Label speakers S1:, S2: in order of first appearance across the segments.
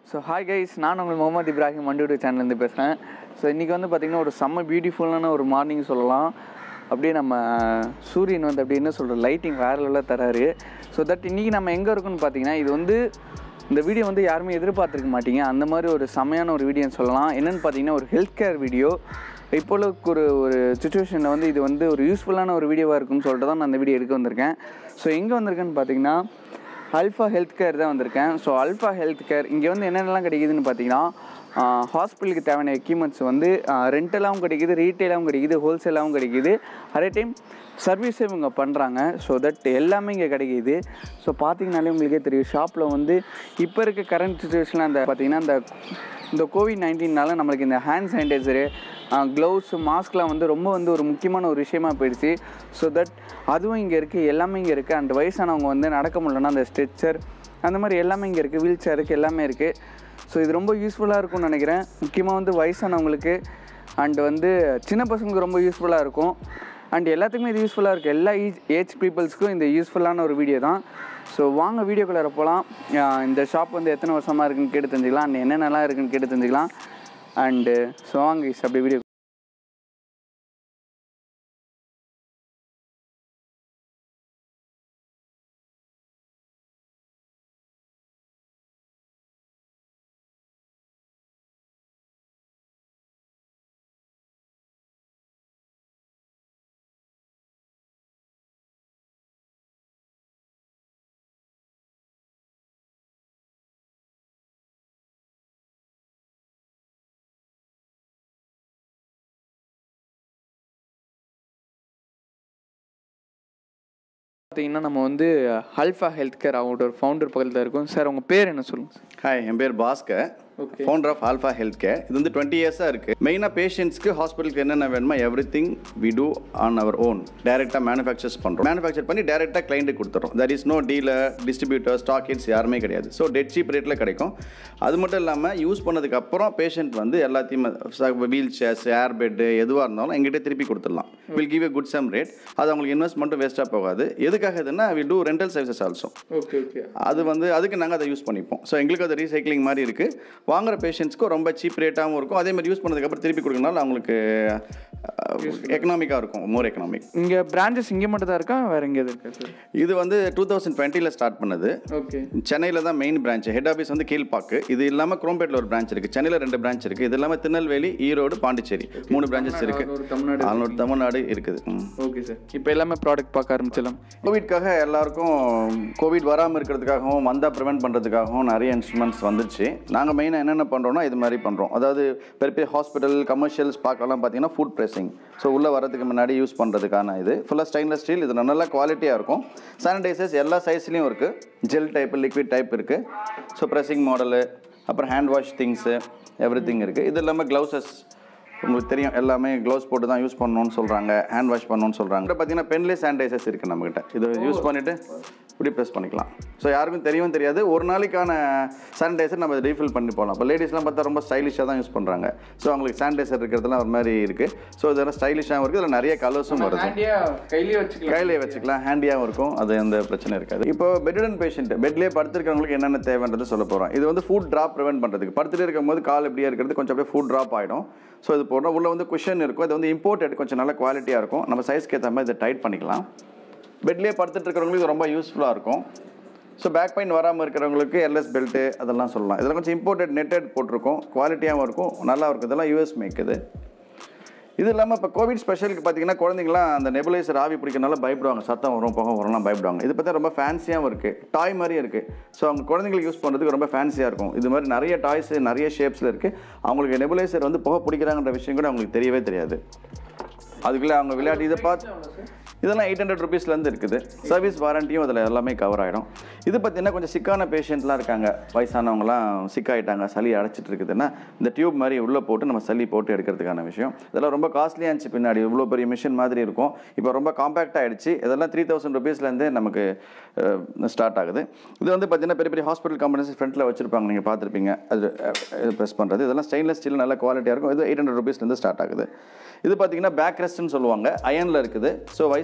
S1: So hi guys நான் உங்கள் முகமது இப்ராஹிம் மண்டியூடு சேனல்லேருந்து பேசுகிறேன் ஸோ இன்றைக்கி வந்து பார்த்திங்கன்னா ஒரு செம்ம பியூட்டிஃபுல்லான ஒரு மார்னிங் சொல்லலாம் அப்படியே நம்ம சூரியன் வந்து அப்படியே என்ன சொல்கிற லைட்டிங் வேறு லெவலில் தராரு ஸோ தட் இன்றைக்கி நம்ம எங்கே இருக்கோம்னு பார்த்தீங்கன்னா இது வந்து இந்த வீடியோ வந்து யாருமே எதிர்பார்த்துருக்க மாட்டீங்க அந்த மாதிரி ஒரு செம்மையான ஒரு வீடியோன்னு சொல்லலாம் என்னென்னு பார்த்தீங்கன்னா ஒரு ஹெல்த் கேர் வீடியோ இப்போ உள்ள ஒரு ஒரு சுச்சுவேஷனில் வந்து இது வந்து ஒரு யூஸ்ஃபுல்லான ஒரு வீடியோவாக இருக்கும்னு சொல்லிட்டு தான் நான் இந்த வீடியோ எடுக்க வந்திருக்கேன் ஸோ எங்கே வந்திருக்கேன்னு பார்த்தீங்கன்னா அல்ஃபா ஹெல்த் கேர் தான் வந்திருக்கேன் ஸோ அல்ஃபா ஹெல்த் கேர் இங்கே வந்து என்னென்னலாம் கிடைக்குதுன்னு பார்த்தீங்கன்னா ஹாஸ்பிட்டலுக்கு தேவையான எக்யூப்மெண்ட்ஸ் வந்து ரெண்டலாகவும் கிடைக்குது ரீட்டெயிலாகவும் கிடைக்குது ஹோல்சேலாகவும் கிடைக்குது அதே டைம் சர்வீஸும் இவங்க பண்ணுறாங்க ஸோ தட் எல்லாமே இங்கே கிடைக்கிது ஸோ பார்த்தீங்கனாலே உங்களுக்கே தெரியும் ஷாப்பில் வந்து இப்போ இருக்க கரண்ட் சுச்சுவேஷனில் அந்த பார்த்தீங்கன்னா அந்த இந்த கோவிட் நைன்டீன்னால நம்மளுக்கு இந்த ஹேண்ட் சானிடைசரு க்ளவுஸ் மாஸ்க்லாம் வந்து ரொம்ப வந்து ஒரு முக்கியமான ஒரு விஷயமா போயிடுச்சு ஸோ தட் அதுவும் இங்கே இருக்குது எல்லாமே இங்கே இருக்குது அண்ட் வயசானவங்க வந்து நடக்க முடியலன்னா அந்த ஸ்ட்ரெச்சர் அந்த மாதிரி எல்லாமே இங்கே இருக்குது வீல் சேர் இருக்குது எல்லாமே இருக்குது ஸோ இது ரொம்ப யூஸ்ஃபுல்லாக இருக்கும்னு நினைக்கிறேன் முக்கியமாக வந்து வயசானவங்களுக்கு அண்ட் வந்து சின்ன பசங்களுக்கு ரொம்ப யூஸ்ஃபுல்லாக இருக்கும் அண்ட் எல்லாத்துக்குமே இது யூஸ்ஃபுல்லாக இருக்குது எல்லா ஏஜ் ஏஜ் பீப்புள்ஸ்க்கும் இந்த யூஸ்ஃபுல்லான ஒரு வீடியோ தான் ஸோ வாங்க வீடியோக்குள்ளே போகலாம் இந்த ஷாப் வந்து எத்தனை வருஷமாக இருக்குன்னு கேட்டு தெரிஞ்சுக்கலாம் அண்ட் என்னென்னலாம் இருக்குன்னு கேட்டு தெரிஞ்சுக்கலாம் அண்டு ஸோ வாங்க guys, அப்படியே வீடியோ பார்த்தீங்கன்னா நம்ம வந்து அல்ஃபா ஹெல்த் கேர் அவங்களோட ஃபவுண்டர் பக்கத்தில் இருக்கோம் சார் உங்கள் பேர் என்ன சொல்லுங்கள் சார்
S2: ஹாய் என் பேர் Bhaskar founder of Alpha health Care இது வந்து டுவெண்ட்டி இயர்ஸாக இருக்குது மெயினாக பேஷண்ட்ஸ்க்கு ஹாஸ்பிட்டலுக்கு என்னென்ன வேணுமோ everything we do on our own டேரெக்டாக மேனுஃபேக்சர்ஸ் பண்ணுறோம் மேனுஃபேக்சர் பண்ணி டேரெக்டாக கிளைண்ட்டுக்கு கொடுத்துறோம் that is no dealer distributor stockists யாருமே கிடையாது ஸோ டெட் சீப் ரேட்டில் கிடைக்கும் அது மட்டும் இல்லாமல் யூஸ் பண்ணதுக்கு அப்புறம் பேஷண்ட் வந்து எல்லாத்தையும் வீல் சேர்ஸ் ஏர் பெட்டு எதுவாக இருந்தாலும் எங்கிட்ட திருப்பி கொடுத்துடலாம் will give a good some rate அது அவங்களுக்கு இன்வெஸ்ட்மெண்ட்டும் வேஸ்ட்டாக போகாது எதுக்காக இதுன்னா we do rental services also
S1: okay okay
S2: அது வந்து அதுக்கு நாங்கள் அதை யூஸ் பண்ணிப்போம் ஸோ எங்களுக்கு அது ரீசைக்ளிங் மாதிரி இருக்குது வாங்குற பேஷண்ட்ஸ்க்கும் ரொம்ப சீப் ரேட்டாகவும் இருக்கும் அதே மாதிரி யூஸ் பண்ணதுக்கப்புறம் திருப்பி கொடுக்கறனால அவங்களுக்கு எக்கனாமிக்காக இருக்கும் மோர் எக்கனாமிக்
S1: இங்கே பிரான்ச்சஸ் இங்கே மட்டும் தான் இருக்கா வேறு எங்கே இருக்கா சார்
S2: இது வந்து டூ தௌசண்ட் டுவெண்ட்டியில் ஸ்டார்ட் பண்ணது
S1: ஓகே
S2: சென்னையில் தான் மெயின் பிரான்ச் ஹெட் ஆஃபீஸ் வந்து கீழ்பாக்கு இது இல்லாமல் குரோம்பேட்டில் ஒரு பிரான்ச் இருக்குது சென்னையில் ரெண்டு பிரான்ச் இருக்குது இது இல்லாமல் திருநெல்வேலி ஈரோடு பாண்டிச்சேரி மூணு பிரான்ச்சஸ் இருக்குது
S1: ஒரு தமிழ்நாடு
S2: அதனோட தமிழ்நாடு இருக்குது ம்.
S1: ஓகே சார் இப்போ எல்லாமே ப்ராடக்ட் பார்க்க ஆரம்பிச்சிடலாம்
S2: கோவிட்காக எல்லாருக்கும் கோவிட் வராமல் இருக்கிறதுக்காகவும் வந்தால் ப்ரிவென்ட் பண்ணுறதுக்காகவும் நிறைய இன்ஸ்ட்ருமெண்ட்ஸ் வந்துச்சு நாங்கள் மெயினாக என்னென்ன பண்ணுறோம்னா இது மாதிரி பண்ணுறோம் அதாவது பெரிய பெரிய ஹாஸ்பிட்டல் கமர்ஷியல்ஸ் பார்க்கலாம் பார்த்தீங்கன்னா ஃபுட் ப்ரெஸ்ஸிங் ஸோ உள்ளே வரதுக்கு முன்னாடி யூஸ் பண்ணுறதுக்கான இது ஃபுல்லாக ஸ்டெயின்லெஸ் ஸ்டீல் இது நல்லா குவாலிட்டியாக இருக்கும் சானிடைசர்ஸ் எல்லா சைஸ்லேயும் இருக்குது ஜெல் டைப் லிக்விட் டைப் இருக்குது ஸோ ப்ரெஸ்ஸிங் மாடலு அப்புறம் hand wash things everything இருக்குது இது இல்லாமல் க்ளவுசஸ் உங்களுக்கு தெரியும் எல்லாமே க்ளவுஸ் போட்டு தான் யூஸ் பண்ணணும்னு சொல்கிறாங்க ஹேண்ட் வாஷ் பண்ணணும்னு சொல்கிறாங்க இப்போ பார்த்தீங்கன்னா பென்லெஸ் சானிடைசர்ஸ் இருக்குது நம்மகிட்ட இது யூஸ் பண்ணிவிட்டு இப்படி ப்ரெஸ் பண்ணிக்கலாம் ஸோ யாருக்கும் தெரியவும் தெரியாது ஒரு நாளைக்கான சானிடைசர் நம்ம ரீஃபில் பண்ணி போகலாம் இப்போ லேடிஸ்லாம் பார்த்தா ரொம்ப ஸ்டைலிஷாக தான் யூஸ் பண்ணுறாங்க ஸோ அவங்களுக்கு சானிடைசர் இருக்கிறதுலாம் ஒரு மாதிரி இருக்குது ஸோ இதெல்லாம் ஸ்டைலிஷாகவும் இருக்குது இதில் நிறைய கலர்ஸும் வருது
S1: கையிலேயே வச்சுக்கலாம்
S2: கையிலே வச்சுக்கலாம் ஹேண்டியாகவும் இருக்கும் அது எந்த பிரச்சனை இருக்காது இப்போ பெட்டன் பேஷண்ட் பெட்லேயே படுத்திருக்கிறவங்களுக்கு என்னென்ன தேவைன்றது சொல்ல போகிறோம் இது வந்து ஃபுட் ட்ராப் ப்ரிவென்ட் பண்ணுறதுக்கு படுத்துட்டு இருக்கும்போது கால் இப்படியே இருக்கிறது கொஞ்சம் அப்படியே ஃபுட் ட்ராப் ஆகிடும் ஸோ இது போடுறோம் உள்ள வந்து குஷன் இருக்கும் இது வந்து இம்போர்ட்டட் கொஞ்சம் நல்ல குவாலிட்டியாக இருக்கும் நம்ம சைஸ்க்கு ஏற்ற மாதிரி இதை டைட் பண்ணிக்கலாம் பெட்லேயே படுத்துட்டு இருக்கிறவங்களுக்கு இது ரொம்ப யூஸ்ஃபுல்லாக இருக்கும் ஸோ பேக் பெயின் வராமல் இருக்கிறவங்களுக்கு எல்எஸ் பெல்ட்டு அதெல்லாம் சொல்லலாம் இதெல்லாம் கொஞ்சம் இம்போர்ட்டட் நெட்டட் போட்டிருக்கோம் குவாலிட்டியாகவும் இருக்கும் நல்லா இருக்கும் இதெல்லாம் யூஎஸ் மேக் இது இது இல்லாமல் இப்போ கோவிட் ஸ்பெஷலுக்கு பார்த்தீங்கன்னா குழந்தைங்களாம் அந்த நெபுலைசர் ஆவி பிடிக்கிறனால பயப்படுவாங்க சத்தம் வரும் புகை வரும்லாம் பயப்படுவாங்க இது பார்த்தா ரொம்ப ஃபேன்சியாகவும் இருக்குது டாய் மாதிரியும் இருக்குது ஸோ அவங்க குழந்தைங்களுக்கு யூஸ் பண்ணுறதுக்கு ரொம்ப ஃபேன்சியாக இருக்கும் இது மாதிரி நிறைய டாய்ஸ் நிறைய ஷேப்ஸில் இருக்குது அவங்களுக்கு நெபுலைசர் வந்து புகை பிடிக்கிறாங்கன்ற விஷயம் கூட அவங்களுக்கு தெரியவே தெரியாது அதுக்குள்ளே அவங்க விளையாட்டு இதை பார்த்து இதெல்லாம் எயிட் ஹண்ட்ரட் ருபீஸ்லேருந்து இருக்குது சர்வீஸ் வாரண்டியும் அதில் எல்லாமே கவர் ஆகிடும் இது பார்த்தீங்கன்னா கொஞ்சம் சிக்கான பேஷண்ட்லாம் இருக்காங்க வயசானவங்கலாம் சிக்காயிட்டாங்க சளி அடைச்சிட்டு இருக்குதுன்னா இந்த டியூப் மாதிரி உள்ளே போட்டு நம்ம சளி போட்டு எடுக்கிறதுக்கான விஷயம் இதெல்லாம் ரொம்ப காஸ்ட்லியாக இருந்துச்சு பின்னாடி இவ்வளோ பெரிய மிஷின் மாதிரி இருக்கும் இப்போ ரொம்ப காம்பேக்ட் ஆகிடுச்சு இதெல்லாம் த்ரீ தௌசண்ட் ருபீஸ்லேருந்து நமக்கு ஸ்டார்ட் ஆகுது இது வந்து பார்த்தீங்கன்னா பெரிய பெரிய ஹாஸ்பிட்டல் கம்பெனிஸ் ஃப்ரண்ட்டில் வச்சுருப்பாங்க நீங்கள் பார்த்துருப்பீங்க அது ப்ரெஸ் பண்ணுறது இதெல்லாம் ஸ்டெயின்லெஸ் ஸ்டீல் நல்ல குவாலிட்டியாக இருக்கும் இது எயிட் ஹண்ட்ரட் ருபீஸ்லேருந்து ஸ்டார்ட் ஆகுது இது பார்த்தீங்கன்னா பேக் ரெஸ்ட்னு சொல்லுவாங்க அயனில் இருக்குது ஸோ வயசு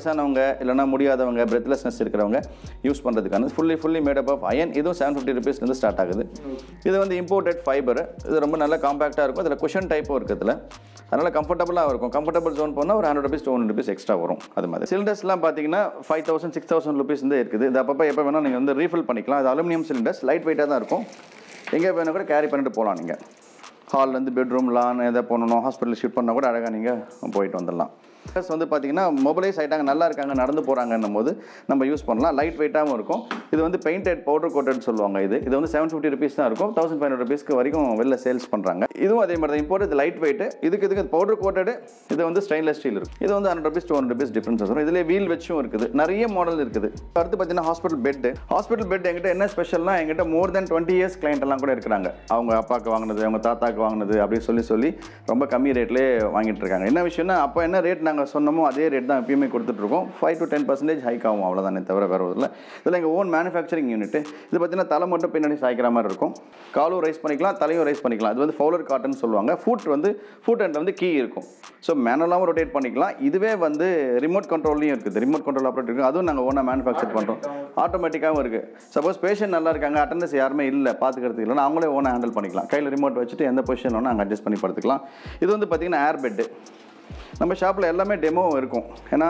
S2: வயசானவங்க இல்லைனா முடியாதவங்க பிரெத்லெஸ்னஸ் இருக்கிறவங்க யூஸ் பண்ணுறதுக்கான fully fully made up of iron இதுவும் செவன் ஃபிஃப்டி ருபீஸ்லேருந்து ஸ்டார்ட் ஆகுது இது வந்து இம்போர்ட்டட் ஃபைபர் இது ரொம்ப நல்லா காம்பேக்டாக இருக்கும் இதில் குஷன் டைப்பும் இருக்குது இதில் அதனால் கம்ஃபர்டபுளாக இருக்கும் கம்ஃபர்டபுள் ஜோன் போனால் ஒரு hundred rupees two hundred rupees extra வரும் அது மாதிரி சிலிண்டர்ஸ்லாம் பார்த்தீங்கன்னா five thousand six thousand rupees வந்து இருக்குது இது அப்பப்போ எப்போ வேணால் நீங்கள் வந்து ரீஃபில் பண்ணிக்கலாம் அது அலுமினியம் சிலிண்டர்ஸ் லைட் வெயிட்டாக தான் இருக்கும் எங்கே வேணால் கூட கேரி பண்ணிட்டு போகலாம் நீங்கள் ஹால்லேருந்து பெட்ரூம் லான் எதை போகணும் ஹாஸ்பிட்டல் ஷிஃப்ட் பண்ணால் கூட அழகாக நீங்கள் போயிட்டு வந்துடலாம் ப்ளஸ் வந்து பார்த்தீங்கன்னா மொபைலைஸ் ஆகிட்டாங்க நல்லா இருக்காங்க நடந்து போகிறாங்கன்னும் போது நம்ம யூஸ் பண்ணலாம் லைட் வெயிட்டாகவும் இருக்கும் இது வந்து பெயிண்டட் பவுடர் கோட்டட் சொல்லுவாங்க இது இது வந்து செவன் ஃபிஃப்டி ருபீஸ் தான் இருக்கும் தௌசண்ட் ஃபைவ் ஹண்ட்ரட் ருபீஸ்க்கு வரைக்கும் வெளில சேல்ஸ் பண்ணுறாங்க இதுவும் அதே மாதிரி தான் இம்போர்ட் இது லைட் வெயிட் இதுக்கு இதுக்கு பவுடர் கோட்டடு இது வந்து ஸ்டெயின்லெஸ் ஸ்டீல் இருக்கும் இது வந்து hundred rupees two hundred rupees difference வரும் இதில் வீல் வச்சும் இருக்குது நிறைய மாடல் இருக்குது அடுத்து பார்த்தீங்கன்னா ஹாஸ்பிட்டல் பெட் ஹாஸ்பிட்டல் பெட் எங்கிட்ட என்ன ஸ்பெஷல்னா எங்கிட்ட more than twenty years client எல்லாம் கூட இருக்கிறாங்க அவங்க அப்பாவுக்கு வாங்கினது அவங்க தாத்தாக்கு வாங்கினது அப்படின்னு சொல்லி சொல்லி ரொம்ப கம்மி ரேட்லேயே வாங்கிட்டு இருக்காங்க என்ன விஷயம்னா அப்போ என்ன ரேட் நாங்கள் சொன்னோமோ அதே ரேட் தான் எப்பயுமே கொடுத்துட்ருக்கோம் five to ten percentage hike ஆகும் அவ்வளோதானே தவிர வேறு இல்லை இதில் எங்கள் ஓன் மேனுஃபேக்சரிங் யூனிட் இது பார்த்தீங்கன்னா தலை மட்டும் பின்னாடி சாய்க்கிற மாதிரி இருக்கும் காலும் ரைஸ் பண்ணிக்கலாம் தலையும் ரைஸ் பண்ணிக்கலாம் இது வந்து ஃபவுலர் காட்டன் சொல்லுவாங்க ஃபுட் வந்து ஃபுட் அண்ட் வந்து கீ இருக்கும் ஸோ மேனுவலாகவும் ரொட்டேட் பண்ணிக்கலாம் இதுவே வந்து ரிமோட் கண்ட்ரோல்லையும் இருக்குது ரிமோட் கண்ட்ரோல் ஆப்ரேட் இருக்குது அதுவும் நாங்கள் ஓனாக மேனுஃபேக்சர் பண்ணுறோம் ஆட்டோமேட்டிக்காகவும் இருக்குது சப்போஸ் பேஷண்ட் நல்லா இருக்காங்க அட்டண்டன்ஸ் யாருமே இல்லை பார்த்துக்கிறதுக்கு இல்லைனா அவங்களே ஓனாக ஹேண்டில் பண்ணிக்கலாம் கையில் ரிமோட் வச்சுட்டு எந்த பொசிஷன் வேணும் நாங்கள் அட்ஜஸ்ட் பண்ணி படுத்துக்கலாம் இது வந்து பார்த்திங்கன்னா ஏர் பெட்டு நம்ம ஷாப்பில் எல்லாமே டெமோ இருக்கும் ஏன்னா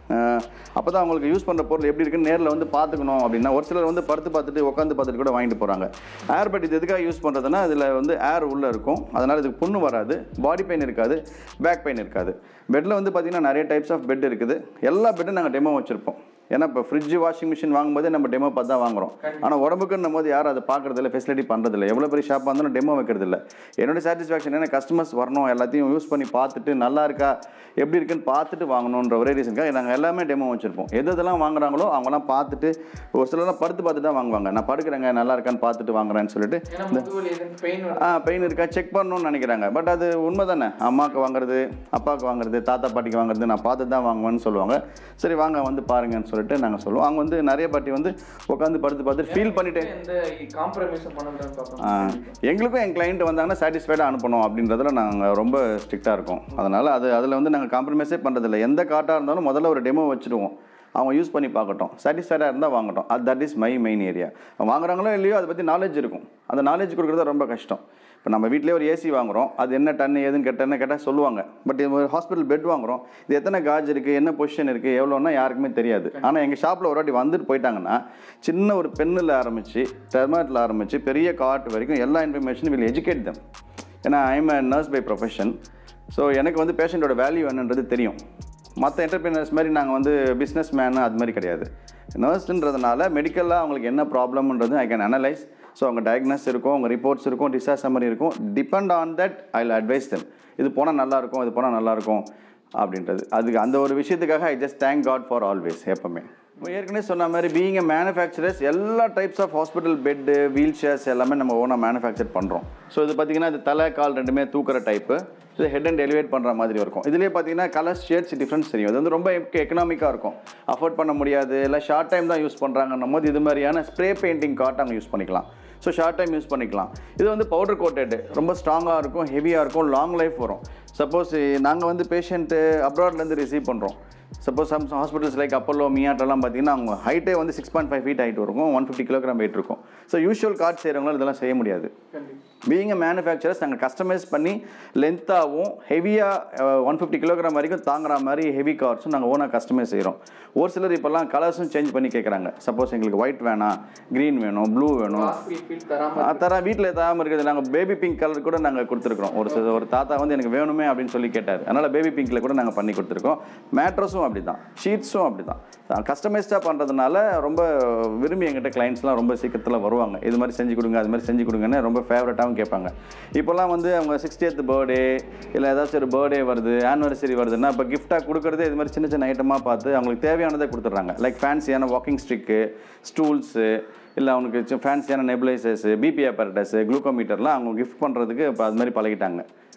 S2: அப்போ தான் அவங்களுக்கு யூஸ் பண்ணுற பொருள் எப்படி இருக்குன்னு நேரில் வந்து பார்த்துக்கணும் அப்படின்னா ஒரு சிலர் வந்து படுத்து பார்த்துட்டு உட்காந்து பார்த்துட்டு கூட வாங்கிட்டு போகிறாங்க ஏர் பெட் இது எதுக்காக யூஸ் பண்ணுறதுன்னா இதில் வந்து ஏர் உள்ளே இருக்கும் அதனால் இதுக்கு புண்ணு வராது பாடி பெயின் இருக்காது பேக் பெயின் இருக்காது பெட்டில் வந்து பார்த்திங்கன்னா நிறைய டைப்ஸ் ஆஃப் பெட் இருக்குது எல்லா பெட்டும் நாங்கள் டெமோ வச்சுருப்போம் ஏன்னா இப்போ ஃப்ரிட்ஜ் வாஷிங் மிஷின் வாங்கும்போதே நம்ம டெமோ பார்த்து தான் வாங்குறோம் ஆனால் உடம்புக்குன்னும் போது யாரும் அதை பார்க்குறதில்ல ஃபெசிலிட்டி பண்ணுறதில்ல எவ்வளோ பெரிய ஷாப்பாக இருந்தாலும் டெமோ வைக்கிறதில்ல என்னோட சாட்டிஸ்ஃபேக்ஷன் என்ன கஸ்டமர்ஸ் வரணும் எல்லாத்தையும் யூஸ் பண்ணி பார்த்துட்டு நல்லா இருக்கா எப்படி இருக்குன்னு பார்த்துட்டு வாங்கணுன்ற ஒரே ரீசனுக்காக நாங்கள் எல்லாமே டெமோ வச்சுருப்போம் எது எதெல்லாம் வாங்குறாங்களோ அவங்களாம் பார்த்துட்டு ஒரு சிலர்லாம் படுத்து பார்த்துட்டு தான் வாங்குவாங்க நான் படுக்கிறேங்க நல்லா இருக்கான்னு பார்த்துட்டு வாங்குறேன்னு சொல்லிட்டு ஆ பெயின் இருக்கா செக் பண்ணணும்னு நினைக்கிறாங்க பட் அது உண்மை தானே அம்மாவுக்கு வாங்குறது அப்பாவுக்கு வாங்குறது தாத்தா பாட்டிக்கு வாங்குறது நான் பார்த்து தான் வாங்குவேன்னு சொல்லுவாங்க சரி வாங்க வந்து பாருங்கன்னு சொல்லிட்டு நாங்கள் சொல்லுவோம் அவங்க வந்து நிறைய பாட்டி வந்து உட்காந்து படுத்து பார்த்து ஃபீல் பண்ணிட்டு ஆ, எங்களுக்கும் என் கிளைண்ட் வந்தாங்கன்னா சாட்டிஸ்ஃபைடாக அனுப்பணும் அப்படின்றதுல நாங்கள் ரொம்ப ஸ்ட்ரிக்டாக இருக்கோம் அதனால் அது அதில் வந்து நாங்கள் காம்ப்ரமைஸே பண்ணுறதில்ல எந்த காட்டாக இருந்தாலும் முதல்ல ஒரு டெமோ வச்சுடுவோம் அவங்க யூஸ் பண்ணி பார்க்கட்டும் சாட்டிஸ்ஃபைடாக இருந்தால் வாங்கட்டும் அது that is my main area வாங்குறாங்களோ இல்லையோ அதை பற்றி நாலேஜ் இருக்கும் அந்த நாலேஜ் கொடுக்குறது ரொம்ப கஷ்டம் இப்போ நம்ம வீட்டிலே ஒரு ஏசி வாங்குறோம் அது என்ன டன் ஏதுன்னு கேட்டேன்னு கேட்டால் சொல்லுவாங்க பட் இது ஒரு ஹாஸ்பிட்டல் பெட் வாங்குறோம் இது எத்தனை காஜ் இருக்குது என்ன பொசிஷன் இருக்குது எவ்வளோன்னா யாருக்குமே தெரியாது ஆனால் எங்கள் ஷாப்பில் ஒரு வாட்டி வந்துட்டு போயிட்டாங்கன்னா சின்ன ஒரு பெண்ணில் ஆரம்பித்து டெர்மாட்டில் ஆரம்பித்து பெரிய காட் வரைக்கும் எல்லா இன்ஃபர்மேஷனும் வில் எஜுகேட் தம் ஏன்னா I'm a nurse by profession so எனக்கு வந்து பேஷண்ட்டோட வேல்யூ என்னன்றது தெரியும் மற்ற என்டர்பிரினர்ஸ் மாதிரி நாங்கள் வந்து பிஸ்னஸ் மேனு அது மாதிரி கிடையாது நர்ஸ்ன்றதுனால மெடிக்கலாக அவங்களுக்கு என்ன ப்ராப்ளம்ன்றது ஐ கேன் அனலைஸ் ஸோ அவங்க டயக்னஸ் இருக்கும் அவங்க ரிப்போர்ட்ஸ் இருக்கும் டிசாஸ் சம்மரி இருக்கும் depend on that I will advise them இது போனால் நல்லாயிருக்கும் இது போனால் நல்லாயிருக்கும் அப்படின்றது அதுக்கு அந்த ஒரு விஷயத்துக்காக I just thank God for always எப்பவுமே இப்போ ஏற்கனவே சொன்ன மாதிரி பீயிங் எ மேனுஃபேக்சரர்ஸ் எல்லா types of hospital bed wheel chairs எல்லாமே நம்ம ஓனாக மேனுஃபேக்சர் பண்ணுறோம் ஸோ இது பார்த்தீங்கன்னா இது தலை கால் ரெண்டுமே தூக்குற டைப்பு இது ஹெட் அண்ட் எலிவேட் பண்ணுற மாதிரி இருக்கும் இதுலேயே பார்த்தீங்கன்னா கலர்ஸ் ஷேட்ஸ் டிஃப்ரென்ஸ் தெரியும் இது வந்து ரொம்ப எக்கனாமிக்காக இருக்கும் அஃபோர்ட் பண்ண முடியாது இல்லை ஷார்ட் டைம் தான் யூஸ் பண்ணுறாங்கன்னும் போது இது மாதிரியான ஸ்ப்ரே பெயிண்டிங் காட் அவங்க யூஸ் பண்ணிக்கலாம் ஸோ ஷார்ட் டைம் யூஸ் பண்ணிக்கலாம் இது வந்து பவுடர் கோட்டட் ரொம்ப ஸ்ட்ராங்காக இருக்கும் ஹெவியாக இருக்கும் லாங் லைஃப் வரும் சப்போஸ் நாங்கள் வந்து பேஷண்ட்டு அப்ராட்லேருந்து ரிசீவ் பண்ணுறோம் suppose some hospitals like Apollo மியாட்டெல்லாம் பார்த்தீங்கன்னா அவங்க ஹைட்டே வந்து six point five feet height இருக்கும் ஒன் ஃபிஃப்டி கிலோகிராம் வெயிட் இருக்கும் ஸோ யூஷுவல் கார்ட் செய்கிறவங்களால இதெல்லாம் செய்ய முடியாது பீயிங் அ மேனுஃபேக்சரர்ஸ் நாங்கள் கஸ்டமைஸ் பண்ணி லென்த்தாகவும் ஹெவியாக ஒன் ஃபிஃப்டி கிலோகிராம் வரைக்கும் தாங்குற மாதிரி ஹெவி கார்ட்ஸும் நாங்கள் ஓனாக கஸ்டமைஸ் செய்கிறோம் ஒரு சிலர் இப்போல்லாம் கலர்ஸும் சேஞ்ச் பண்ணி கேட்குறாங்க சப்போஸ் எங்களுக்கு ஒயிட் வேணாம் க்ரீன் வேணும் ப்ளூ வேணும் தர வீட்டில் தராமல் இருக்குது நாங்கள் பேபி பிங்க் கலர் கூட நாங்கள் கொடுத்துருக்குறோம் ஒரு சில ஒரு தாத்தா வந்து எனக்கு வேணுமே அப்படின்னு சொல்லி கேட்டார் அதனால் பேபி பிங்க்கில் கூட நாங்கள் பண்ணி கொடுத்துருக்கோம் மேட்ரஸும் அப்படி தான் ஷீட்ஸும் அப்படி தான் கஸ்டமைஸ்டாக பண்ணுறதுனால ரொம்ப விரும்பி எங்கிட்ட கிளைண்ட்ஸ்லாம் ரொம்ப சீக்கிரத்தில் வருவாங்க இது மாதிரி செஞ்சு கொடுங்க அது மாதிரி செஞ்சு கொடுங்கன்னு ரொம்ப ஃபேவரட்டாகவும் கேட்பாங்க இப்போல்லாம் வந்து அவங்க சிக்ஸ்டியத் பர்த்டே இல்லை ஏதாச்சும் ஒரு பர்த்டே வருது ஆனிவர்சரி வருதுன்னா இப்போ கிஃப்டாக கொடுக்குறதே இது மாதிரி சின்ன சின்ன ஐட்டமாக பார்த்து அவங்களுக்கு தேவையானதை கொடுத்துட்றாங்க லைக் ஃபேன்சியான வாக்கிங் ஸ்டிக்கு ஸ்டூல்ஸு இல்லை அவனுக்கு ஃபேன்சியான நெபுலைசர்ஸு பிபி அப்பரட்டஸு குளுக்கோமீட்டர்லாம் அவங்க கிஃப்ட் பண்ணுறதுக்கு இப்போ அது மாதிரி பழகிட்டாங்க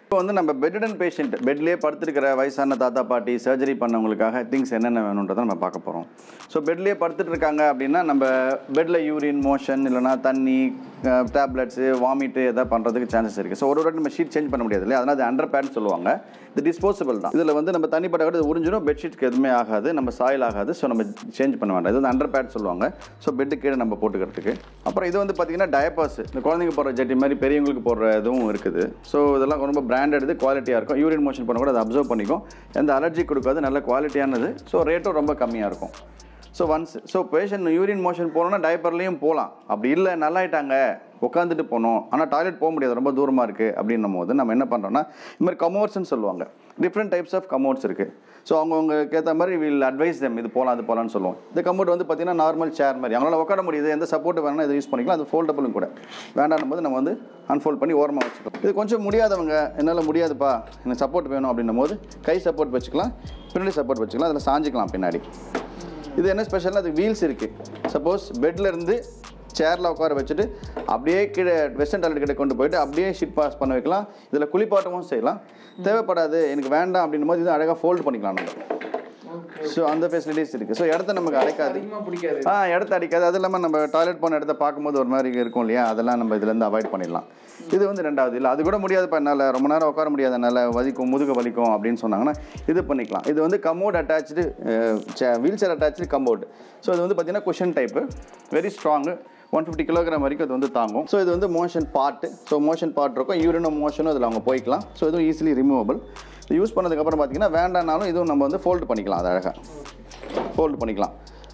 S2: இப்போ வந்து நம்ம பெட்டன் பேஷண்ட் பெட்லேயே படுத்திருக்கிற வயசான தாத்தா பாட்டி சர்ஜரி பண்ணவங்களுக்காக திங்ஸ் என்னென்ன வேணுன்றதை நம்ம பார்க்க போகிறோம் ஸோ பெட்லேயே படுத்துட்டு இருக்காங்க அப்படின்னா நம்ம பெட்டில் யூரின் மோஷன் இல்லைனா தண்ணி டேப்லெட்ஸு வாமிட்டு எதாவது பண்ணுறதுக்கு சான்சஸ் இருக்குது ஸோ ஒரு ஒரு நம்ம ஷீட் சேஞ்ச் பண்ண முடியாது இல்லையா அதனால் அது அண்டர் பேட் சொல்லுவாங்க இது டிஸ்போசபிள் தான் இதில் வந்து நம்ம தண்ணி பட்ட கூட இது உறிஞ்சிடும் பெட்ஷீட்க்கு எதுவுமே ஆகாது நம்ம சாயில் ஆகாது ஸோ நம்ம சேஞ்ச் பண்ண வேண்டாம் இது வந்து அண்டர் பேட் சொல்லுவாங்க ஸோ பெட்டு கீழே நம்ம போட்டுக்கிறதுக்கு அப்புறம் இது வந்து பார்த்திங்கன்னா டயப்பர்ஸ் இந்த குழந்தைங்க போடுற ஜட்டி மாதிரி பெரியவங்களுக்கு போடுற இதுவும் இருக்குது ஸோ இதெல்லாம் ரொம்ப பிராண்டட் இது குவாலிட்டியாக இருக்கும் யூரின் மோஷன் பண்ண கூட அதை அப்சர்வ் பண்ணிக்கும் எந்த அலர்ஜி கொடுக்காது நல்ல குவாலிட்டியானது ஸோ ரேட்டும் ரொம்ப கம்மியாக இருக்கும் so once so patient urine motion போனோன்னா டைப்பர்லேயும் போகலாம் அப்படி இல்லை நல்லாயிட்டாங்க உட்காந்துட்டு போனோம் ஆனால் டாய்லெட் போக முடியாது ரொம்ப தூரமாக இருக்குது அப்படின்னும் போது நம்ம என்ன பண்ணுறோம்னா இந்த மாதிரி கமோட்ஸ்னு சொல்லுவாங்க டிஃப்ரெண்ட் டைப்ஸ் ஆஃப் கமோட்ஸ் இருக்குது ஸோ அவங்கவுங்களுக்கு ஏற்ற மாதிரி வில் அட்வைஸ் them இது போகலாம் அது போகலான்னு சொல்லுவோம் இந்த கமோட் வந்து பார்த்தீங்கன்னா நார்மல் சேர் மாதிரி அவங்களால உட்கார முடியுது எந்த சப்போர்ட் வேணாலும் இதை யூஸ் பண்ணிக்கலாம் அது ஃபோல்டபுளும் கூட வேண்டாம் போது நம்ம வந்து அன்ஃபோல்ட் பண்ணி ஓரமாக வச்சுக்கலாம் இது கொஞ்சம் முடியாதவங்க என்னால் முடியாதுப்பா எனக்கு சப்போர்ட் வேணும் அப்படின்னும் போது கை சப்போர்ட் வச்சுக்கலாம் பின்னாடி சப்போர்ட் வச்சுக்கலாம் அதில் சாஞ்சிக்கலாம் பின்னாடி இது என்ன ஸ்பெஷல்னா அது வீல்ஸ் இருக்குது சப்போஸ் பெட்ல இருந்து சேரில் உட்கார வச்சுட்டு அப்படியே கீழே வெஸ்டர்ன் டாய்லெட் கிட்ட கொண்டு போயிட்டு அப்படியே ஷிட் பாஸ் பண்ண வைக்கலாம் இதில் குளிப்பாட்டமும் செய்யலாம் தேவைப்படாது எனக்கு வேண்டாம் அப்படின்னும் போது இது அழகாக ஃபோல்ட் பண்ணிக்கலாம் நம்ம ஸோ அந்த ஃபெசிலிட்டிஸ் இருக்குது ஸோ இடத்த நமக்கு அடைக்காது
S1: அதிகமாக பிடிக்காது
S2: ஆ இடத்த அடிக்காது அது இல்லாமல் நம்ம டாய்லெட் போன இடத்த பார்க்கும்போது ஒரு மாதிரி இருக்கும் இல்லையா அதெல்லாம் நம்ம இதுலேருந்து அவாய்ட் பண்ணிடலாம் இது வந்து ரெண்டாவது இல்லை அது கூட முடியாதுப்பா என்னால் ரொம்ப நேரம் உட்கார முடியாது என்னால் வலிக்கும் முதுகு வலிக்கும் அப்படின்னு சொன்னாங்கன்னா இது பண்ணிக்கலாம் இது வந்து commode attach wheel chair attach commode so இது வந்து பார்த்தீங்கன்னா cushion type very strong one fifty kilogram வரைக்கும் அது வந்து தாங்கும் ஸோ இது வந்து motion part so motion part இருக்கும் யூரினும் மோஷனும் அதில் அவங்க போய்க்கலாம் ஸோ இதுவும் ஈஸிலி ரிமூவபிள் இது யூஸ் பண்ணதுக்கப்புறம் பார்த்தீங்கன்னா வேண்டாம்னாலும் இதுவும் நம்ம வந்து ஃபோல்டு பண்ணிக்கலாம் அது அழகாக ஃபோல்டு பண்ணிக்கலாம்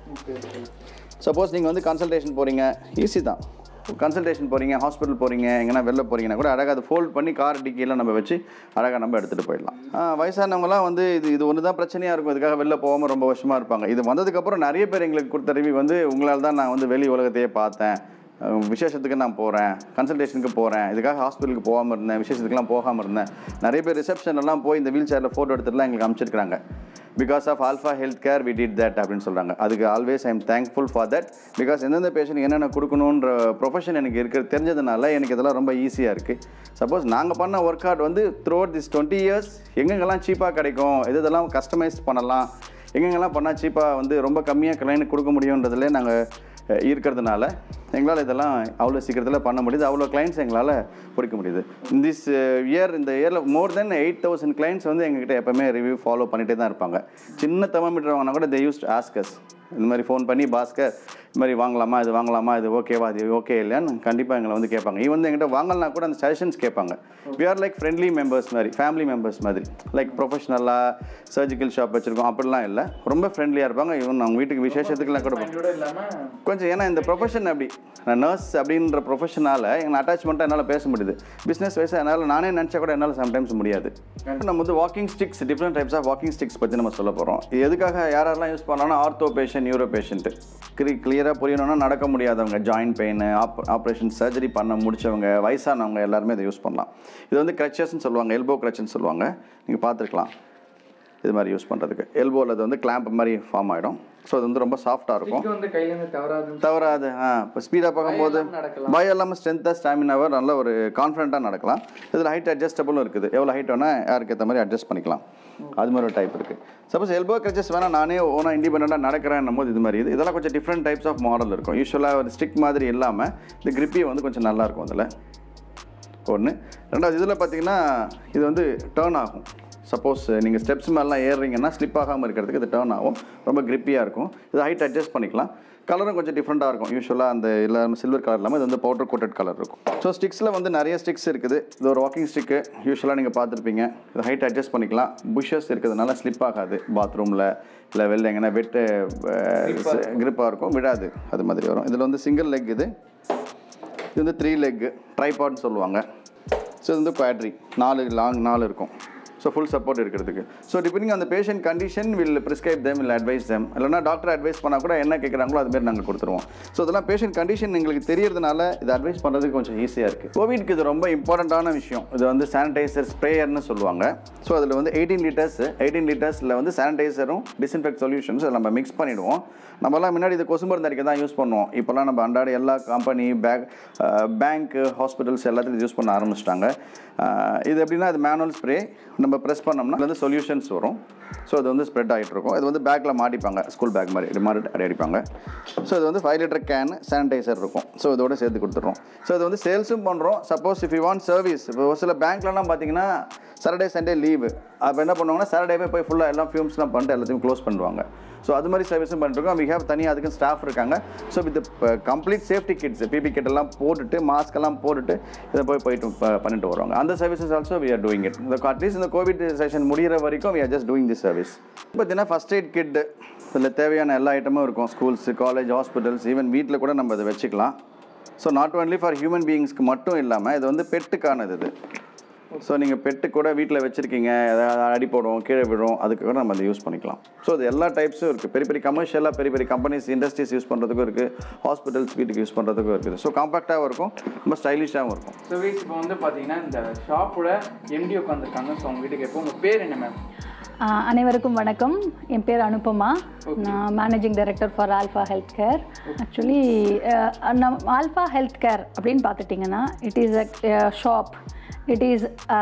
S2: சப்போஸ் நீங்கள் வந்து கன்சல்டேஷன் போகிறீங்க ஈஸி தான் கன்சல்டேஷன் போகிறீங்க ஹாஸ்பிட்டல் போகிறீங்க எங்கன்னா வெளில போகிறீங்கன்னா கூட அழகாக அதை ஃபோல்ட் பண்ணி கார் டிக்கியில் நம்ம வச்சு அழகாக நம்ம எடுத்துகிட்டு போயிடலாம் ஆ, வயசானவங்கலாம் வந்து இது இது ஒன்று தான் பிரச்சனையாக இருக்கும் இதுக்காக வெளில போகாமல் ரொம்ப வருஷமாக இருப்பாங்க இது வந்ததுக்கப்புறம் நிறைய பேர் எங்களுக்கு கொடுத்த ரிவ்யூ வந்து உங்களால் தான் நான் வந்து வெளி உலகத்தையே பார்த்தேன் அஹ் விசேஷத்துக்கு நான் போகிறேன் கன்சல்டேஷனுக்கு போகிறேன் இதுக்காக ஹாஸ்பிட்டலுக்கு போகாமல் இருந்தேன் விசேஷத்துக்குலாம் போகாமல் இருந்தேன் நிறைய பேர் ரிசப்ஷன்லாம் போய் இந்த வீல் சேரில் ஃபோட்டோ எடுத்துட்டுலாம் எங்களுக்கு அனுப்பிச்சிருக்காங்க because of Alpha health Care we did that அப்படின்னு சொல்கிறாங்க அதுக்கு always I am thankful for that because எந்தெந்த பேஷண்ட் என்னென்ன கொடுக்கணுன்ற ப்ரொஃபஷன் எனக்கு இருக்கிறது தெரிஞ்சதுனால எனக்கு இதெல்லாம் ரொம்ப ஈஸியாக இருக்குது சப்போஸ் நாங்கள் பண்ண ஒர்க் அவுட் வந்து throughout this twenty years எங்கெங்கெல்லாம் சீப்பாக கிடைக்கும் எது இதெல்லாம் கஸ்டமைஸ் பண்ணலாம் எங்கெங்கெல்லாம் பண்ணால் சீப்பாக வந்து ரொம்ப கம்மியாக கிளைண்ட் கொடுக்க முடியுன்றதுல நாங்கள் இருக்கிறதுனால எங்களால் இதெல்லாம் அவ்வளோ சீக்கிரத்தில் பண்ண முடியுது அவ்வளோ கிளைண்ட்ஸ் எங்களால் பிடிக்க முடியுது திஸ் இயர் இந்த இயரில் more than eight thousand clients வந்து எங்ககிட்ட எப்போவுமே ரிவ்யூ ஃபாலோ பண்ணிகிட்டே தான் இருப்பாங்க சின்ன தெர்மோமீட்டர் வாங்கினா கூட தே யூஸ் ஆஸ்கஸ் இந்த மாதிரி ஃபோன் பண்ணி பாஸ்கர் இது மாதிரி வாங்கலாமா இது வாங்கலாமா இது ஓகேவா இது ஓகே இல்லையான்னு கண்டிப்பாக எங்களை வந்து கேட்பாங்க ஈவன் வந்து எங்கிட்ட வாங்கலாம் கூட அந்த சஜஷன்ஸ் கேட்பாங்க we are like friendly members மாதிரி ஃபேமிலி மெம்பர்ஸ் மாதிரி லைக் ப்ரொஃபஷனலாக சர்ஜிக்கல் ஷாப் வச்சுருக்கோம் அப்படிலாம் இல்லை ரொம்ப ஃப்ரெண்ட்லியாக இருப்பாங்க ஈவன் அவங்க வீட்டுக்கு விசேஷத்துக்குலாம் கூட
S1: இதோட இல்லாமல்
S2: கொஞ்சம் ஏன்னா இந்த ப்ரொஃபஷன் அப்படி நான் நர்ஸ் அப்படின்ற ப்ரொஃபஷனால் எங்கள் அட்டாச்மெண்ட்டாக என்னால் பேச முடியுது பிஸ்னஸ் வைஸாக என்னால் நானே நினச்சா கூட என்னால் சம்டைம்ஸ் முடியாது நம்ம வந்து walking sticks different types of walking sticks பற்றி நம்ம சொல்ல போகிறோம் இது எதுக்காக யாரெல்லாம் யூஸ் பண்ணலாம்னா ஆர்த்தோ பேஷண்ட் நியூரோ பேஷண்ட்டு கிரி கிளியராக புரியணும்னா நடக்க முடியாதவங்க ஜாயின்ட் பெயின் ஆப் ஆப்ரேஷன் சர்ஜரி பண்ண முடிச்சவங்க வயசானவங்க எல்லாருமே இதை யூஸ் பண்ணலாம் இது வந்து க்ரச்சஸ்ன்னு சொல்லுவாங்க எல்போ க்ரச்சுன்னு சொல்லுவாங்க நீங்கள் பார்த்துருக்கலாம் இது மாதிரி யூஸ் பண்ணுறதுக்கு எல்போவில் அது வந்து கிளாம்ப் மாதிரி ஃபார்ம் ஆகிடும் ஸோ அது வந்து ரொம்ப சாஃப்டாக இருக்கும்
S1: இது வந்து கையிலேருந்து தவறாதுன்னு
S2: தவறாது ஆ இப்போ ஸ்பீடாக பார்க்கும்போது
S1: இல்லாம நடக்கலாம்.
S2: பயம் இல்லாமல் ஸ்ட்ரென்த்தாக ஸ்டாமினாவாக நல்ல ஒரு கான்ஃபிடண்ட்டாக நடக்கலாம் இதில் ஹைட் அட்ஜஸ்டபுளும் இருக்குது எவ்வளோ ஹைட் வேணால் யாருக்கு ஏற்ற மாதிரி அட்ஜஸ்ட் பண்ணிக்கலாம் அது மாதிரி ஒரு டைப் இருக்குது சப்போஸ் எல்போ கிரச்சஸ் வேணால் நானே ஓனாக இண்டிபெண்ட்டாக நடக்கிறேன் போது இது மாதிரி இது இதெல்லாம் கொஞ்சம் டிஃப்ரெண்ட் டைப்ஸ் ஆஃப் மாடல் இருக்கும் யூஸ்வலாக ஒரு ஸ்டிக் மாதிரி இல்லாமல் இந்த கிரிப்பி வந்து கொஞ்சம் நல்லா இருக்கும் அதில் ஒன்று ரெண்டாவது இதில் பார்த்தீங்கன்னா இது வந்து டேர்ன் ஆகும் சப்போஸ் நீங்கள் ஸ்டெப்ஸ் மேலாம் ஏறுறீங்கன்னா ஸ்லிப் ஆகாமல் இருக்கிறதுக்கு இது டேர்ன் ஆகும் ரொம்ப கிரிப்பியாக இருக்கும் இது ஹைட் அட்ஜஸ்ட் பண்ணிக்கலாம் கலரும் கொஞ்சம் டிஃப்ரெண்ட்டாக இருக்கும் யூஸ்வலாக அந்த எல்லாமே சில்வர் கலர் இல்லாமல் இது வந்து பவுடர் கோட்டட் கலர் இருக்கும் ஸோ ஸ்டிக்ஸில் வந்து நிறைய ஸ்டிக்ஸ் இருக்குது இது ஒரு வாக்கிங் ஸ்டிக்கு யூஸ்வலாக நீங்கள் பார்த்துருப்பீங்க இது ஹைட் அட்ஜஸ்ட் பண்ணிக்கலாம் புஷஸ் இருக்கிறதுனால ஸ்லிப் ஆகாது பாத்ரூமில் இல்லை வெளில எங்கன்னா வெட்டு கிரிப்பாக இருக்கும் விடாது அது மாதிரி வரும் இதில் வந்து சிங்கிள் லெக் இது இது வந்து த்ரீ லெக் ட்ரைபாட்னு சொல்லுவாங்க ஸோ இது வந்து குவாட்ரி நாலு லாங் நாலு இருக்கும் ஸோ ஃபுல் சப்போர்ட் இருக்கிறதுக்கு ஸோ டிபெண்டிங் அந்த patient condition will prescribe them will advise them இல்லைனா டாக்டர் அட்வைஸ் பண்ணால் கூட என்ன கேட்குறாங்களோ அதுமாரி நாங்கள் கொடுத்துருவோம் ஸோ இதெல்லாம் பேஷண்ட் கண்டிஷன் எங்களுக்கு தெரியறதுனால இது அட்வைஸ் பண்ணுறதுக்கு கொஞ்சம் ஈஸியாக இருக்குது கோவிட்க்கு இது ரொம்ப இம்பார்ட்டண்ட்டான விஷயம் இது வந்து சானிடைசர் ஸ்ப்ரேயர்னு சொல்லுவாங்க ஸோ அதில் வந்து எயிட்டீன் லிட்டர்ஸ் எயிட்டீன் லிட்டர்ஸில் வந்து சானிடைசரும் டிஸ்இன்ஃபெக்ட் சொல்யூஷன்ஸ் நம்ம மிக்ஸ் பண்ணிவிடுவோம் நம்மலாம் முன்னாடி இது கொசு மருந்து அடிக்க தான் யூஸ் பண்ணுவோம் இப்போலாம் நம்ம அன்றாட எல்லா கம்பெனி பேக் பேங்க்கு ஹாஸ்பிட்டல்ஸ் எல்லாத்துலையும் யூஸ் பண்ண ஆரம்பிச்சிட்டாங்க இது எப்படின்னா இது மேனுவல் ஸ்ப்ரே நம்ம ப்ரெஸ் பண்ணோம்னா அதுல வந்து சொல்யூஷன்ஸ் வரும் ஸோ அது வந்து ஸ்ப்ரெட் ஆகிட்டு இருக்கும் இது வந்து பேக்கில் மாட்டிப்பாங்க ஸ்கூல் பேக் மாதிரி இது மாதிரி அடி அடிப்பாங்க ஸோ இது வந்து ஃபைவ் லிட்டர் கேன் சானிடைசர் இருக்கும் ஸோ இதோட சேர்த்து கொடுத்துட்றோம் ஸோ இது வந்து சேல்ஸும் பண்ணுறோம் suppose if you want service இப்போ ஒரு சில பேங்க்லலாம் பார்த்தீங்கன்னா சாட்டர்டே சண்டே லீவு அப்போ என்ன பண்ணுவாங்கன்னா சாட்டர்டே போய் ஃபுல்லாக எல்லாம் ஃபியூம்ஸ்லாம் பண்ணிட்டு எல்லாத்தையும் க்ளோஸ் பண்ணுவாங்க ஸோ அது மாதிரி சர்வீஸும் பண்ணிருக்கோம் வி ஹேவ் தனியாக அதுக்கு ஸ்டாஃப் இருக்காங்க so with complete safety kits PP kit எல்லாம் போட்டுட்டு மாஸ்க் எல்லாம் போட்டுட்டு இதை போய் போயிட்டு ப- பண்ணிட்டு வருவாங்க அந்த services also we are doing it இந்த அட்லீஸ்ட் இந்த கோவிட் செஷன் முடிகிற வரைக்கும் we are just doing the service பார்த்தீங்கன்னா ஃபஸ்ட் எய்ட் கிட் இதில் தேவையான எல்லா ஐட்டமும் இருக்கும் ஸ்கூல்ஸ் காலேஜ் ஹாஸ்பிட்டல்ஸ் ஈவன் வீட்டில் கூட நம்ம இதை வச்சுக்கலாம் so not only for human பீயிங்ஸ்க்கு மட்டும் இல்லாமல் இது வந்து பெட்டுக்கானது இது ஸோ நீங்கள் பெட்டு கூட வீட்டில் வச்சுருக்கீங்க ஏதாவது அடி போடும் கீழே விழும் அதுக்கு கூட நம்ம அதை யூஸ் பண்ணிக்கலாம் ஸோ அது எல்லா டைப்ஸும் இருக்குது பெரிய பெரிய கமர்ஷியலாக பெரிய பெரிய கம்பெனிஸ் இண்டஸ்ட்ரீஸ் யூஸ் பண்ணுறதுக்கும் இருக்குது ஹாஸ்பிட்டல்ஸ் வீட்டுக்கு யூஸ் பண்ணுறதுக்கும் இருக்குது ஸோ காம்பாக்டாகவும் இருக்கும் ரொம்ப ஸ்டைலிஷாகவும் இருக்கும்
S1: ஸோ வீஸ் இப்போ வந்து பார்த்தீங்கன்னா இந்த ஷாப்போட எம்டி உட்காந்துருக்காங்க ஸோ அவங்க வீட்டுக்கு எப்போ உங்கள் பேர் என்ன மேம்
S3: ஆஹ் அனைவருக்கும் வணக்கம் என் பேர் அனுபமா நான் managing director for Alpha health Care actually நம் ஆல்ஃபா ஹெல்த் கேர் அப்படின்னு பார்த்துட்டிங்கன்னா it is a shop it is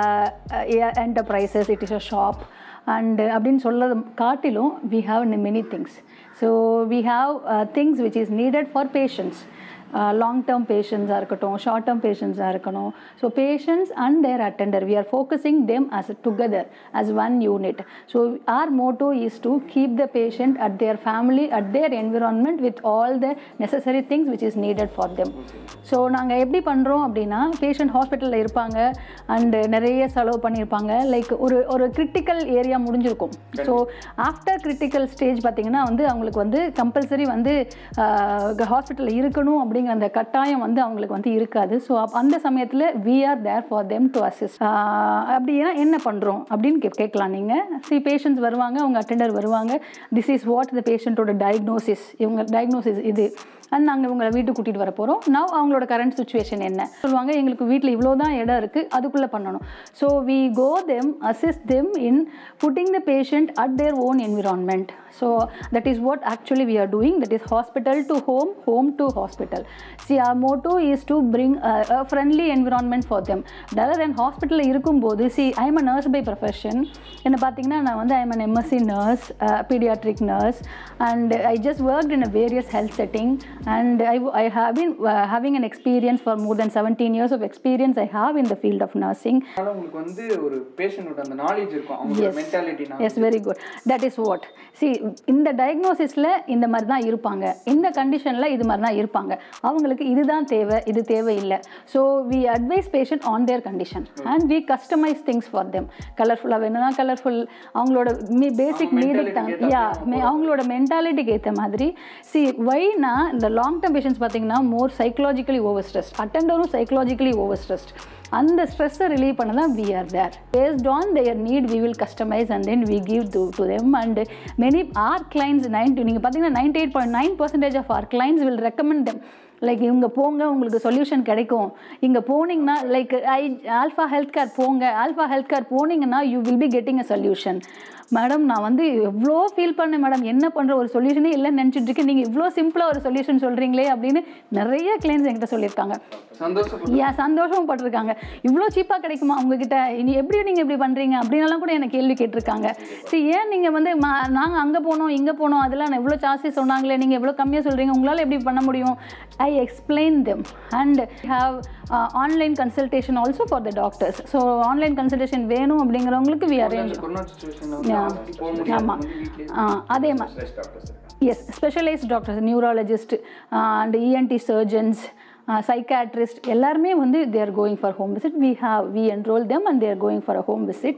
S3: enterprises it is a shop and அப்படின்னு சொல்றது காட்டிலும் we have many things so we have things which is needed for patients long term பேஷண்ட்ஸாக இருக்கட்டும் short term பேஷண்ட்ஸாக இருக்கணும் so patients and their attender we are focusing them as together as one unit so our motto is to keep the patient at their family at their environment with all the necessary things which is needed for them so நாங்கள் எப்படி பண்ணுறோம் அப்படின்னா patient ஹாஸ்பிட்டலில் இருப்பாங்க and நிறைய செலவு பண்ணியிருப்பாங்க like ஒரு ஒரு கிரிட்டிக்கல் ஏரியா முடிஞ்சிருக்கும் ஸோ ஆஃப்டர் கிரிட்டிக்கல் ஸ்டேஜ் பார்த்தீங்கன்னா வந்து அவங்களுக்கு வந்து கம்பல்சரி வந்து ஹாஸ்பிட்டலில் இருக்கணும் அப்படிங்கிற அந்த கட்டாயம் வந்து அவங்களுக்கு வந்து இருக்காது ஸோ அந்த சமயத்தில் we are there for them to assist அப்படின்னா என்ன பண்ணுறோம் அப்படின்னு கே கேட்கலாம் நீங்கள் சி பேஷண்ட்ஸ் வருவாங்க அவங்க அட்டெண்டர் வருவாங்க திஸ் இஸ் வாட் த பேஷண்ட்டோட டயக்னோசிஸ் இவங்க டயக்னோசிஸ் இது அண்ட் நாங்கள் இவங்களை வீட்டுக்கு கூட்டிகிட்டு வர போகிறோம் நவ் அவங்களோட கரண்ட் சுச்சுவேஷன் என்ன சொல்லுவாங்க எங்களுக்கு வீட்டில் இவ்வளோ தான் இடம் இருக்குது அதுக்குள்ளே பண்ணணும் so we go them assist them in putting the patient at their own environment so that is what actually we are doing that is hospital to home home to hospital see our motto is to bring friendly environment for them rather than ஹாஸ்பிட்டலில் இருக்கும்போது see I am a nurse by profession என்ன பார்த்தீங்கன்னா நான் வந்து I am an MSc nurse paediatric nurse and I just work in a various health setting and I, I have been uh, having an experience for more than 17 years of experience I have in the field of nursing.
S1: அதனால உங்களுக்கு வந்து ஒரு பேஷண்டோட அந்த knowledge இருக்கும் அவங்களோட
S3: Yes.
S1: Mentality
S3: yes very good that is what see இந்த டயக்னோசிஸில் இந்த மாதிரி தான் இருப்பாங்க இந்த கண்டிஷனில் இது மாதிரி தான் இருப்பாங்க அவங்களுக்கு இதுதான் தேவை இது தேவையில்லை so we advise patient on their condition and we customise things for them கலர்ஃபுல்லாக வேணும்னா கலர்ஃபுல் அவங்களோட பேசிக் நீடுக்கு
S1: mentality க்கு
S3: யா அவங்களோட மென்டாலிட்டிக்கு ஏற்ற மாதிரி சி வைனா இந்த லாங் டேர்ம் பேஷண்ட்ஸ் பார்த்தீங்கன்னா மோர் சைக்கலாஜிக்கலி ஓவர் ஸ்ட்ரெஸ் அட்டெண்டரும் சைக்கலாஜிக்கலி ஓவர் ஸ்ட்ரெஸ்ட் அந்த ஸ்ட்ரெஸ்ஸை ரிலீவ் பண்ண தான் we are there based on their need we will customise and then we give to to them and many our clients ninety நீங்கள் பார்த்தீங்கன்னா ninety eight point nine percentage of our clients will recommend them like இவங்க போங்க உங்களுக்கு solution கிடைக்கும் இங்கே போனீங்கன்னா like I Alpha health Care போங்க Alpha health Care போனீங்கன்னா you will be getting a solution madam நான் வந்து எவ்வளோ ஃபீல் பண்ணேன் மேடம் என்ன பண்ணுற ஒரு சொல்யூஷனே இல்லைன்னு நினச்சிட்டு இருக்கேன் நீங்கள் இவ்வளோ சிம்பிளாக ஒரு சொல்யூஷன் சொல்கிறீங்களே அப்படின்னு நிறைய கிளைண்ட்ஸ் என்கிட்ட சொல்லியிருக்காங்க
S1: சந்தோஷப்பட்டு
S3: ஏன் சந்தோஷமும் பட்டிருக்காங்க இவ்வளோ சீப்பாக கிடைக்குமா உங்ககிட்ட இனி எப்படி நீங்கள் இப்படி பண்ணுறீங்க அப்படின்னலாம் கூட எனக்கு கேள்வி கேட்டிருக்காங்க சரி ஏன் நீங்கள் வந்து நாங்கள் அங்கே போனோம் இங்கே போனோம் அதெல்லாம் எவ்வளோ சார்ஜஸ் சொன்னாங்களே நீங்கள் எவ்வளோ கம்மியாக சொல்கிறீங்க உங்களால் எப்படி பண்ண முடியும் I explain them and have online consultation also for the doctors so online consultation வேணும் அப்படிங்கிறவங்களுக்கு வி அரேஞ்ச்
S1: கொரோனா சுச்சுவேஷன்ல வந்து hospital போக முடியாது
S3: ஆமாம்
S1: வந்து வீட்லயே
S3: அதே மாதிரி yes specialised doctors neurologist and ENT surgeons psychiatrist எல்லாருமே வந்து they are going for home visit we have we enrol them and they are going for a home visit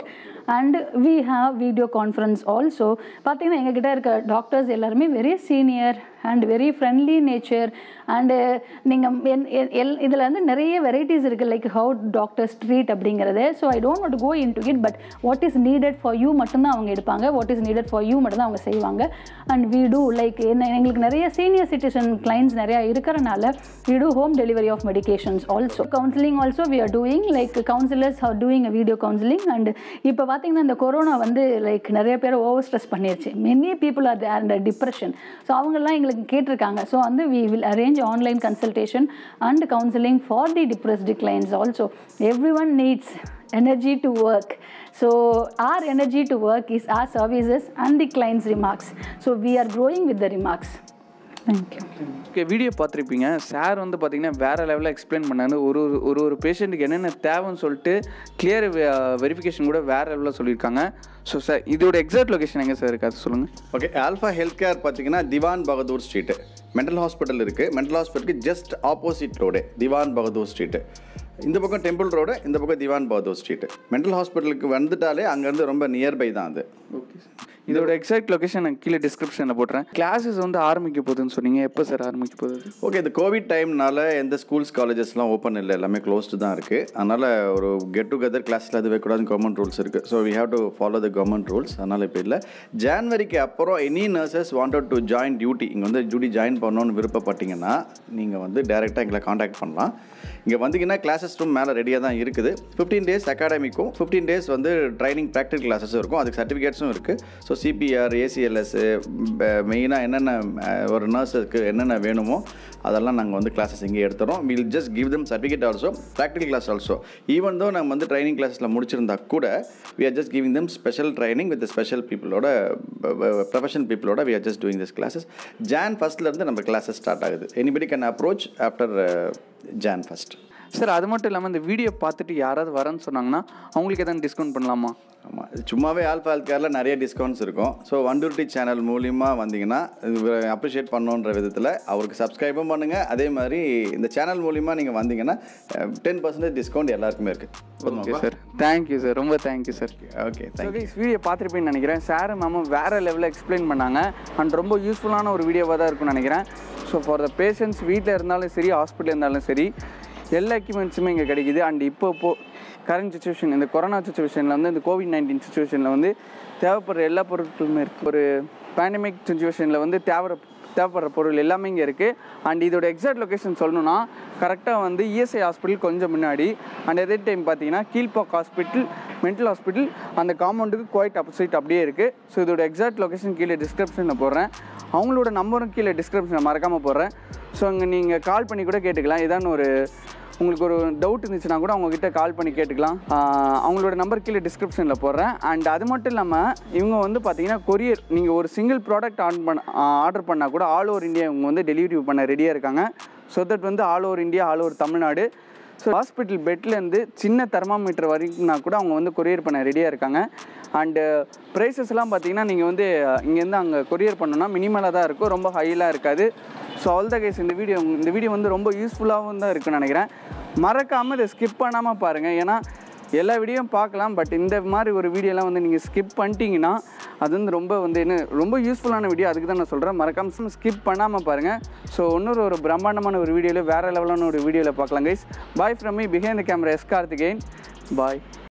S3: and we have video conference also பார்த்தீங்கன்னா எங்ககிட்ட இருக்க doctors எல்லாருமே very senior and very friendly nature and நீங்கள் எல் இதில் வந்து நிறைய varieties இருக்குது லைக் ஹவு டாக்டர்ஸ் ட்ரீட் அப்படிங்கிறது so I don't want go in to it but what is needed for you மட்டும்தான் அவங்க எடுப்பாங்க what is needed for you மட்டும்தான் அவங்க செய்வாங்க அண்ட் we do லைக் என்ன எங்களுக்கு நிறைய சீனியர் சிட்டிசன் கிளைண்ட்ஸ் நிறையா இருக்கிறனால we do home delivery of medications also counselling also we are doing like counsellors are doing a video counselling and இப்போ பார்த்தீங்கன்னா இந்த கொரோனா வந்து லைக் நிறைய பேர் ஓவர் ஸ்ட்ரெஸ் பண்ணிருச்சு many people are and depression so அவங்கெல்லாம் எங்களுக்கு கேட்டிருக்காங்க ஸோ வந்து we will arrange online consultation and counselling for the depressed clients also everyone needs energy to work. So our energy to work is our services and the client's remarks. So we are growing with the remarks. Thank you.
S1: Okay video பார்த்துருப்பீங்க sir வந்து பார்த்தீங்கன்னா வேறு லெவலில் explain பண்ணாரு ஒரு ஒரு ஒரு ஒரு பேஷண்ட்டுக்கு என்னென்ன தேவைன்னு சொல்லிட்டு கிளியர் வெரிஃபிகேஷன் கூட வேறு லெவலில் சொல்லியிருக்காங்க ஸோ சார் இதோட எக்ஸாக்ட் லொகேஷன் எங்கே சார் இருக்குது அது சொல்லுங்கள்
S2: ஓகே ஆல்ஃபா ஹெல்த் கேர் பார்த்தீங்கன்னா Diwan Bahadur street mental hospital இருக்குது மென்டல் ஹாஸ்பிட்டலுக்கு just opposite road Diwan Bahadur street இந்த பக்கம் டெம்பிள் ரோடு இந்த பக்கம் திவான் பகதூர் ஸ்ட்ரீட்டு மென்டல் ஹாஸ்பிட்டலுக்கு வந்துட்டாலே அங்கேருந்து ரொம்ப நியர்பை தான் அது
S1: ஓகே சார் இதோட எக்ஸாக்ட் லொகேஷன் நான் கீழே டிஸ்கிரிப்ஷனில் போட்டுறேன் கிளாஸஸ் வந்து ஆரம்பிக்க போகுதுன்னு சொன்னீங்க எப்போ சார் ஆரம்பிக்க போகுது
S2: ஓகே இந்த கோவிட் டைம்னால எந்த ஸ்கூல்ஸ் காலேஜஸ்லாம் ஓப்பன் இல்லை எல்லாமே க்ளோஸ்டு தான் இருக்குது அதனால் ஒரு கெட் டுகெதர் கிளாஸில் அது வைக்கக்கூடாதுன்னு கவர்மெண்ட் ரூல்ஸ் இருக்குது so we have to follow the government rules அதனால் இப்போ இல்லை ஜான்வரிக்கு அப்புறம் any nurses wanted to join duty இங்கே வந்து டியூட்டி ஜாயின் பண்ணணும்னு விருப்பப்பட்டீங்கன்னா நீங்கள் வந்து டேரெக்டாக எங்களை காண்டாக்ட் பண்ணலாம் இங்கே வந்தீங்கன்னா கிளாஸஸ் ரூம் மேலே ரெடியாக தான் இருக்குது ஃபிஃப்டீன் டேஸ் அகாடமிக்கும் ஃபிஃப்டீன் டேஸ் வந்து ட்ரைனிங் ப்ராக்டிகல் கிளாஸஸும் இருக்கும் அதுக்கு சர்டிஃபிகேட்ஸும் இருக்குது ஸோ சிபிஆர் ஏசிஎல்எஸ் மெயினாக என்னென்ன அஹ், ஒரு நர்ஸுக்கு என்னென்ன வேணுமோ அதெல்லாம் நாங்கள் வந்து கிளாஸஸ் இங்கே எடுத்துறோம் will just give them certificate also practical class also even though நம்ம வந்து ட்ரைனிங் கிளாஸில் முடிச்சிருந்தா கூட we are just giving them special training with special பீப்புளோட ப்ரொஃபஷனல் பீப்புளோட we are just doing this classes Jan ஃபஸ்ட்லேருந்து நம்ம கிளாஸஸ் ஸ்டார்ட் ஆகுது anybody can approach after Jan first
S1: sir அது மட்டும் இல்லாமல் இந்த வீடியோ பார்த்துட்டு யாராவது வரேன்னு சொன்னாங்கன்னா அவங்களுக்கு எதாவது டிஸ்கவுண்ட் பண்ணலாமா
S2: ஆமாம் சும்மாவே ஆல்ஃபா ஹெல்த் கேரில் நிறைய டிஸ்கவுண்ட்ஸ் இருக்கும் ஸோ வண்டூர்டி சேனல் மூலிமா வந்தீங்கன்னா அப்ரிஷியேட் பண்ணோன்ற விதத்தில் அவருக்கு சப்ஸ்கிரைபும் பண்ணுங்கள் அதே மாதிரி இந்த சேனல் மூலிமா நீங்கள் வந்தீங்கன்னா டென் பர்சன்டேஜ் டிஸ்கவுண்ட் எல்லாருக்குமே
S1: ஓகே
S2: இருக்குது
S1: சார் தேங்க்யூ சார் ரொம்ப thank you sir
S2: okay
S1: so guys video பார்த்துருப்பேன்னு நினைக்கிறேன் சார் மேமும் வேறு லெவலில் எக்ஸ்பிளைன் பண்ணாங்க அண்ட் ரொம்ப யூஸ்ஃபுல்லான ஒரு வீடியோவாக தான் இருக்கும்னு நினைக்கிறேன் ஸோ ஃபார் த பேஷண்ட்ஸ் வீட்டில் இருந்தாலும் சரி ஹாஸ்பிட்டல் இருந்தாலும் சரி எல்லா எக்யூப்மெண்ட்ஸுமே இங்கே கிடைக்குது அண்ட் இப்போ இப்போ கரண்ட் சுச்சுவேஷன் இந்த கொரோனா சுச்சுவேஷனில் வந்து இந்த கோவிட் நைன்டீன் சுச்சுவேஷனில் வந்து தேவைப்படுற எல்லா பொருட்களுமே இருக்குது ஒரு பேண்டமிக் சுச்சுவேஷனில் வந்து தேவை தேவைப்படுற பொருள் எல்லாமே இங்கே இருக்குது அண்ட் இதோட எக்ஸாக்ட் லொகேஷன் சொல்லணும்னா கரெக்டாக வந்து இஎஸ்ஐ ஹாஸ்பிட்டல் கொஞ்சம் முன்னாடி அண்ட் அதே டைம் பார்த்தீங்கன்னா கீழ்பாக் ஹாஸ்பிட்டல் மென்டல் ஹாஸ்பிட்டல் அந்த காம்பவுண்டுக்கு குவைட் ஆப்போசிட் அப்படியே இருக்குது ஸோ இதோட எக்ஸாக்ட் லொகேஷன் கீழே டிஸ்கிரிப்ஷனில் போடுறேன் அவங்களோட நம்பரும் கீழே டிஸ்கிரிப்ஷனில் மறக்காமல் போடுறேன் ஸோ அங்கே நீங்கள் கால் பண்ணி கூட கேட்டுக்கலாம் இதான் ஒரு உங்களுக்கு ஒரு டவுட் இருந்துச்சுன்னா கூட அவங்கக்கிட்ட கால் பண்ணி கேட்டுக்கலாம் ஆஹ் அவங்களோட நம்பர் கீழே டிஸ்கிரிப்ஷனில் போடுறேன் அண்ட் அது மட்டும் இல்லாமல் இவங்க வந்து பார்த்தீங்கன்னா கொரியர் நீங்கள் ஒரு சிங்கிள் ப்ராடக்ட் ஆன் பண்ண ஆர்டர் பண்ணால் கூட ஆல் ஓவர் இந்தியா இவங்க வந்து டெலிவரி பண்ண ரெடியாக இருக்காங்க ஸோ தட் வந்து all over India all over Tamil Nadu so hospital பெட்லேருந்து சின்ன தெர்மாமீட்டர் வரைக்கும்னா கூட அவங்க வந்து கொரியர் பண்ண ரெடியாக இருக்காங்க அண்டு ப்ரைஸஸ்லாம் பார்த்தீங்கன்னா நீங்கள் வந்து இங்கேருந்து அங்கே கொரியர் பண்ணணும்னா மினிமலாக தான் இருக்கும் ரொம்ப ஹைலாம் இருக்காது ஸோ ஆல் த கேஸ் இந்த வீடியோ இந்த வீடியோ வந்து ரொம்ப யூஸ்ஃபுல்லாகவும் தான் இருக்குன்னு நினைக்கிறேன் மறக்காமல் இதை ஸ்கிப் பண்ணாமல் பாருங்கள் ஏன்னா எல்லா வீடியோவும் பார்க்கலாம் பட் இந்த மாதிரி ஒரு வீடியோலாம் வந்து நீங்கள் ஸ்கிப் பண்ணிட்டீங்கன்னா அது வந்து ரொம்ப வந்து என்ன ரொம்ப யூஸ்ஃபுல்லான வீடியோ அதுக்கு தான் நான் சொல்கிறேன் மறக்காம ஸ்கிப் பண்ணாமல் பாருங்கள் ஸோ இன்னொரு ஒரு பிரம்மாண்டமான ஒரு வீடியோவில் வேறு லெவலான ஒரு வீடியோவில் பார்க்கலாம் guys bye from me behind the camera S Karthikeyan bye